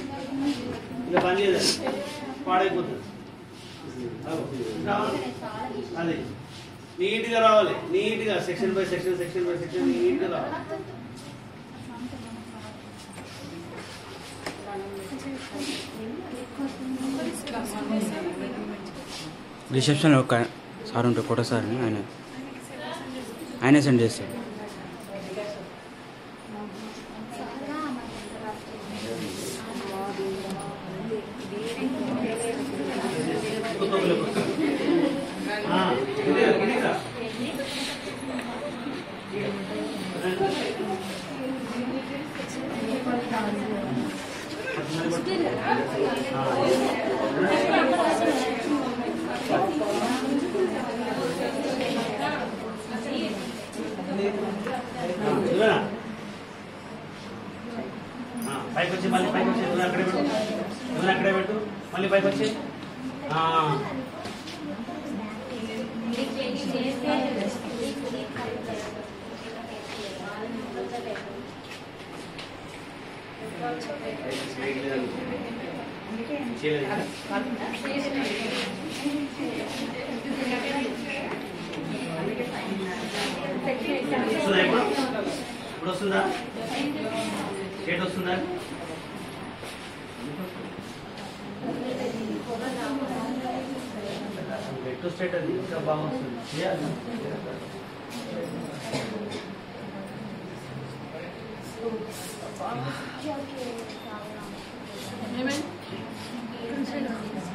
ఇంకా పని చేయదు పాడైపోతుంది రావాలి. అది నీట్గా రావాలి నీట్గా section by section section by section నీట్గా రావాలి రిసెప్షన్ ఒక సార్ ఉంటారు కోట సార్ అని ఆయన ఆయనే సెండ్ చేస్తాడు ఆ, ఇదే, ఇదేగా. ఇదేనా? ఆ, పైకి వచ్చి మళ్ళీ పైకి వచ్చి నువ్వు అక్కడే పెట్టు నువ్వు అక్కడే పెట్టు మళ్ళీ పైకి వచ్చి ఆ, చేయలేదు. వస్తుందా ఇప్పుడు ఇప్పుడు వస్తుందా స్టేట్ వస్తుందా బెట్టు స్టేట్ అది ఇంకా బాగా వస్తుంది చేయాలి ఏమైంది